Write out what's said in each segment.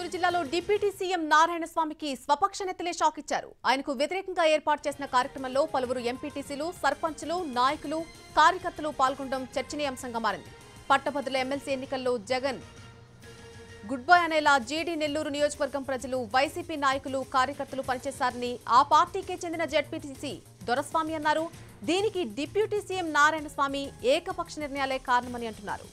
చిత్తూరు జిల్లాలో deputy CM Narayana స్వామికి స్వపక్ష నేతలే షాక్ ఇచ్చారు ఆయనకు వ్యతిరేకంగా ఏర్పాటు చేసిన కార్యక్రమంలో పలువురు ఎంపీటీసీలు సర్పంచులు నాయకులు కార్యకర్తలు పాల్గొనడం చర్చనీయాంశంగా మారింది పట్టభద్రుల ఎమ్మెల్సీ ఎన్నికల్లో జగన్ గుడ్ బై అనేలా జీడీ నెల్లూరు నియోజకవర్గం ప్రజలు వైసీపీ నాయకులు కార్యకర్తలు పనిచేశారని ఆ పార్టీకే చెందిన జడ్పీటీసీ దొరస్వామి అన్నారు దీనికి డిప్యూటీ సీఎం నారాయణ స్వామి ఏకపక్ష నిర్ణయాలే కారణమని అంటున్నారు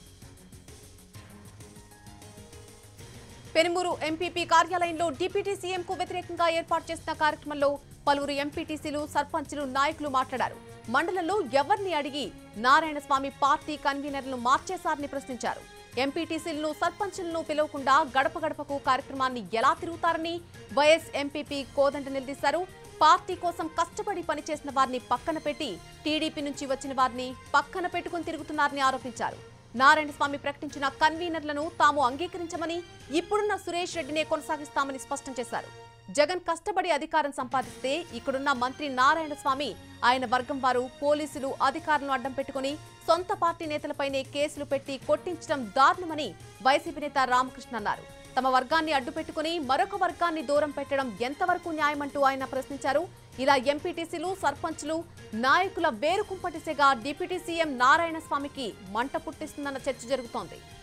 పెనుమూరు ఎంపీపీ కార్యాలయంలో డిప్యూటీ సీఎం కు వ్యతిరేకంగా ఏర్పాటు చేసిన కార్యక్రమంలో పలువురు ఎంపీటీసీలు సర్పంచులు నాయకులు మాట్లాడారు మండలంలో ఎవరిని అడిగి నారాయణ స్వామి పార్టీ కన్వీనర్లను మార్చేశారని ప్రశ్నించారు ఎంపీటీసీలను సర్పంచులను పిలవకుండా గడప గడపకు కార్యక్రమాన్ని ఎలా తిరుగుతారని వైఎస్ ఎంపీపీ కోదండ నిలదీశారు పార్టీ కోసం కష్టపడి పనిచేసిన వారిని పక్కన పెట్టి టీడీపీ నుంచి వచ్చిన వారిని పక్కన పెట్టుకుని తిరుగుతున్నారని ఆరోపించారు నారాయణ స్వామి ప్రకటించిన కన్వీనర్లను తాము అంగీకరించమని ఇప్పుడున్న సురేష్ రెడ్డినే కొనసాగిస్తామని స్పష్టం చేశారు జగన్ కష్టపడి అధికారం సంపాదిస్తే ఇక్కడున్న మంత్రి నారాయణ స్వామి ఆయన వర్గం వారు పోలీసులు అధికారులను అడ్డం పెట్టుకుని సొంత పార్టీ నేతలపైనే కేసులు పెట్టి కొట్టించడం దారుణమని వైసీపీ నేత రామకృష్ణ అన్నారు తమ వర్గాన్ని అడ్డు పెట్టుకుని మరొక వర్గాన్ని దూరం పెట్టడం ఎంతవరకు న్యాయమంటూ ఆయన ప్రశ్నించారు ఇలా ఎంపీటీసీలు సర్పంచ్లు నాయకుల వేరు కుంపటిసెగా డిప్యూటీ సీఎం నారాయణ స్వామికి మంట పుట్టిస్తుందన్న చర్చ జరుగుతోంది